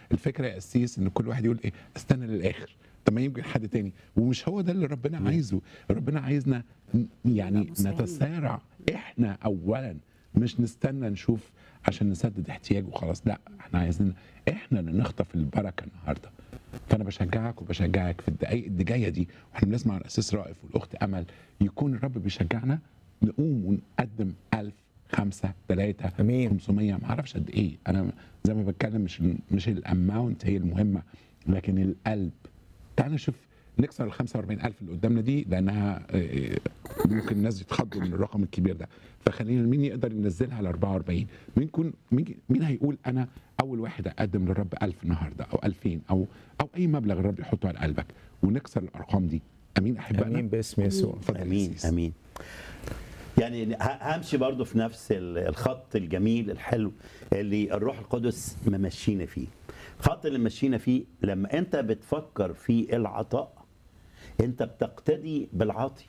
الفكره يا قسيس ان كل واحد يقول ايه استنى للاخر طب ما يمكن حد تاني ومش هو ده اللي ربنا عايزه ربنا عايزنا ن- يعني نبقى مساعدين. نتسارع احنا اولا مش نستنى نشوف عشان نسدد احتياج وخلاص لا احنا عايزين احنا اللي نخطف البركه النهارده فانا بشجعك وبشجعك في الدقائق اللي جايه دي واحنا بنسمع الاساس رائف والاخت امل يكون الرب بيشجعنا نقوم ونقدم 1000 خمسة ثلاثة أمين. 500 ما اعرفش قد ايه انا زي ما بتكلم مش مش الاماونت هي المهمة لكن القلب تعال نشوف نكسر ال 45000 اللي قدامنا دي لانها آه، ممكن الناس يتخضوا من الرقم الكبير ده فخلينا مين يقدر ينزلها ل 44 مين يكون مين, مين هيقول انا اول واحد اقدم للرب 1000 النهارده او 2000 او او اي مبلغ الرب يحطه على قلبك ونكسر الارقام دي امين احبائنا امين باسم يسوع اتفضل يا امين أسيس. امين يعني ه- همشي برضو في نفس ال- الخط الجميل الحلو اللي الروح القدس ممشينا فيه الخط اللي مشينا فيه لما انت بتفكر في العطاء انت بتقتدي بالعاطي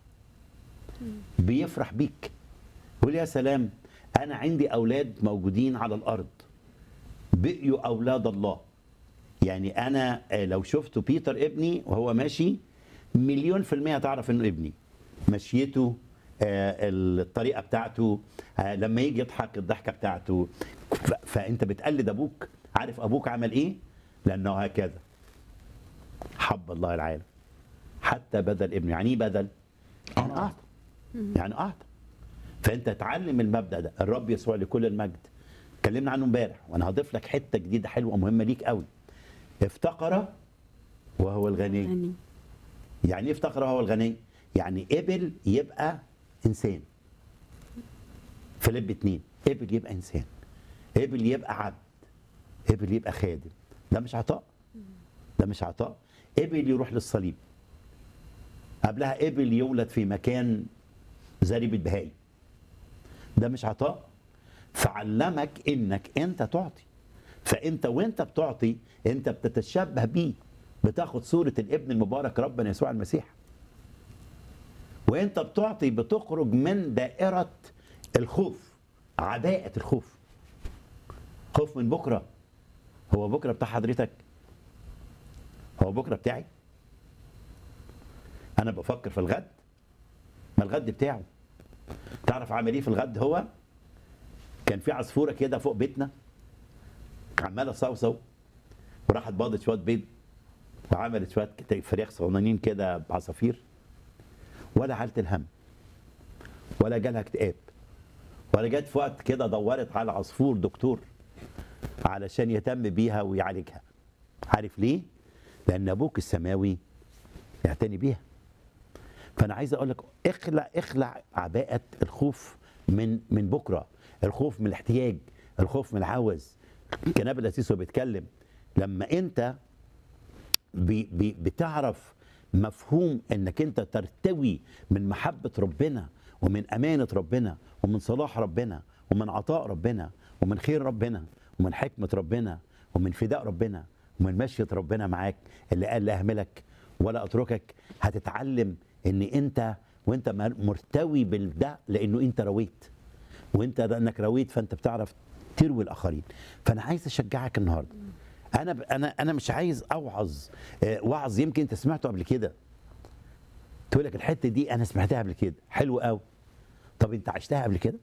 بيفرح بيك يقول يا سلام انا عندي اولاد موجودين على الارض بقيوا اولاد الله يعني انا آه، لو شفت بيتر ابني وهو ماشي مليون في المية تعرف انه ابني مشيته آه، الطريقة بتاعته آه، لما يجي يضحك الضحكة بتاعته ف- فانت بتقلد ابوك عارف ابوك عمل ايه لانه هكذا حب الله العالم حتى بذل ابنه يعني ايه بذل يعني اعطى يعني اعطى فانت تعلم المبدا ده الرب يسوع لكل المجد اتكلمنا عنه امبارح وانا هضيف لك حته جديده حلوه ومهمه ليك قوي افتقر وهو الغني يعني يعني ايه افتقر وهو الغني يعني قبل يبقى انسان فيليب اتنين قبل يبقى انسان قبل يبقى عبد قبل يبقى خادم ده مش عطاء ده مش عطاء قبل يروح للصليب قبلها قبل يولد في مكان زريبة بهاي ده مش عطاء فعلمك انك انت تعطي فانت وانت بتعطي انت بتتشبه بيه بتاخد صورة الابن المبارك ربنا يسوع المسيح وانت بتعطي بتخرج من دائرة الخوف عباءة الخوف خوف من بكرة هو بكرة بتاع حضرتك هو بكرة بتاعي انا بفكر في الغد ما الغد بتاعه تعرف عمل ايه في الغد هو كان في عصفوره كده فوق بيتنا عماله صوصو وراحت باضت شويه بيض وعملت شويه كت- فراخ صغننين كده بعصافير ولا عالت الهم ولا جالها اكتئاب ولا جت في وقت كده دورت على عصفور دكتور علشان يهتم بيها ويعالجها عارف ليه؟ لان ابوك السماوي يعتني بيها فانا عايز اقول لك اخلع اخلع عباءه الخوف من من بكره الخوف من الاحتياج الخوف من العوز كناب الاسيس وهو بيتكلم لما انت بي بي بتعرف مفهوم انك انت ترتوي من محبه ربنا ومن امانه ربنا ومن صلاح ربنا ومن عطاء ربنا ومن خير ربنا ومن حكمه ربنا ومن فداء ربنا ومن مشيه ربنا معاك اللي قال لا اهملك ولا اتركك هتتعلم ان انت وانت مر- مرتوي بالده لانه انت رويت وانت لانك رويت فانت بتعرف تروي الاخرين فانا عايز اشجعك النهارده انا ب... انا انا مش عايز اوعظ آه، وعظ يمكن انت سمعته قبل كده تقول لك الحته دي انا سمعتها قبل كده حلو قوي طب انت عشتها قبل كده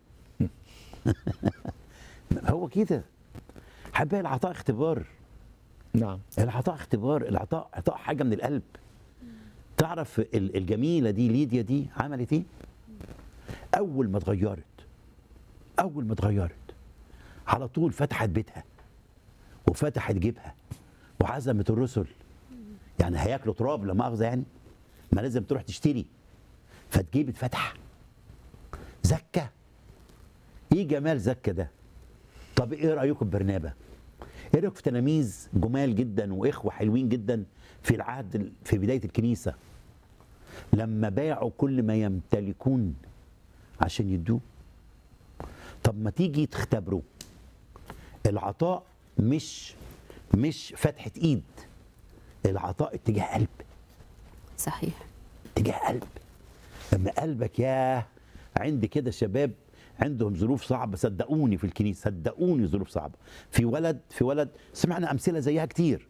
هو كده حبايبي العطاء اختبار نعم العطاء اختبار العطاء عطاء حاجه من القلب تعرف ال- الجميله دي ليديا دي عملت ايه اول ما اتغيرت اول ما اتغيرت على طول فتحت بيتها وفتحت جيبها وعزمت الرسل يعني هياكلوا تراب لا مؤاخذه يعني ما لازم تروح تشتري فتجيب اتفتح زكه ايه جمال زكه ده طب ايه رايكم ببرنابا ايه رايك في تلاميذ جمال جدا واخوه حلوين جدا في العهد ال- في بدايه الكنيسه لما باعوا كل ما يمتلكون عشان يدوه طب ما تيجي تختبروا العطاء مش مش فتحه ايد العطاء اتجاه قلب صحيح اتجاه قلب لما قلبك ياه عندي كده شباب عندهم ظروف صعبه صدقوني في الكنيسه صدقوني ظروف صعبه في ولد في ولد سمعنا امثله زيها كتير